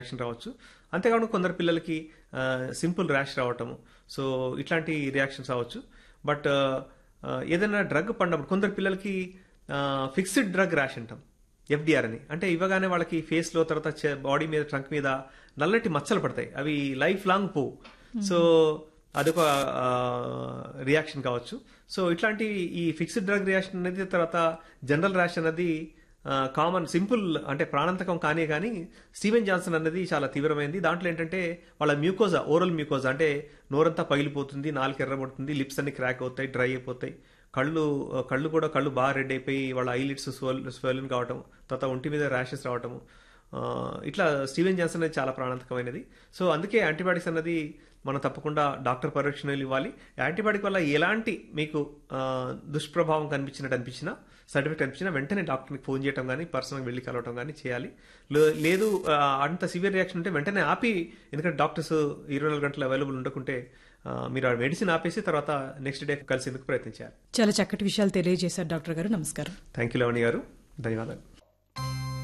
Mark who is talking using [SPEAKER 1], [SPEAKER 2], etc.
[SPEAKER 1] reaction రావచ్చు అంతేకాకుండా కొందరు పిల్లలకి సింపుల్ ర్యాష్ రావటము సో ఇట్లాంటి రియాక్షన్స్ రావచ్చు బట్ ఏదైనా డ్రగ్ పడినప్పుడు కొందరు పిల్లలకి ఫిక్స్డ్ డ్రగ్ ర్యాష్ అంటాం ఎఫ్డిఆర్ అని అంటే ఇవ్వగానే వాళ్ళకి ఫేస్లో తర్వాత బాడీ మీద ట్రంక్ మీద నల్లటి మచ్చలు పడతాయి అవి లైఫ్ లాంగ్ పోవు సో అదొక రియాక్షన్ కావచ్చు సో ఇట్లాంటి ఈ ఫిక్స్డ్ డ్రగ్ రియాక్షన్ అనేది తర్వాత జనరల్ ర్యాష్ అనేది కామన్ సింపుల్ అంటే ప్రాణాంతకం కానీ కానీ స్టీవెన్ జాన్సన్ అనేది చాలా తీవ్రమైంది దాంట్లో ఏంటంటే వాళ్ళ మ్యూకోజా ఓరల్ మ్యూకోజా అంటే నోరంతా పగిలిపోతుంది నాలుగు ఎర్రబడుతుంది లిప్స్ అన్ని క్రాక్ అవుతాయి డ్రై అయిపోతాయి కళ్ళు కళ్ళు కూడా కళ్ళు బాగా రెడ్ అయిపోయి వాళ్ళ ఐలిడ్స్ స్వెల్ స్వెలిన్ కావటం తర్వాత ఒంటి మీద ర్యాషెస్ రావటము ఇట్లా స్టీవెన్ జాన్సన్ అనేది చాలా ప్రాణాంతకమైనది సో అందుకే యాంటీబయాటిక్స్ అన్నది మనం తప్పకుండా డాక్టర్ పరీక్షణలు ఇవ్వాలి యాంటీబయాటిక్ వల్ల ఎలాంటి మీకు దుష్ప్రభావం కనిపించినట్టు అనిపించినా సర్టిఫికేట్ అనిపించినా వెంటనే డాక్టర్కి ఫోన్ చేయడం కానీ పర్సనల్గా వెళ్ళి కలవటం కానీ చేయాలి లేదు అంత సివియర్ రియాక్షన్ ఉంటే వెంటనే ఆపి ఎందుకంటే డాక్టర్స్ ఇరవై నాలుగు గంటలు అవైలబుల్ ఉండకుంటే మీరు ఆ మెడిసిన్ ఆపేసి తర్వాత నెక్స్ట్ డే కలిసేందుకు ప్రయత్నించాలి
[SPEAKER 2] చాలా చక్కటి విషయాలు తెలియజేశారు డాక్టర్ గారు నమస్కారం
[SPEAKER 1] థ్యాంక్ యూ లవణి గారు ధన్యవాదాలు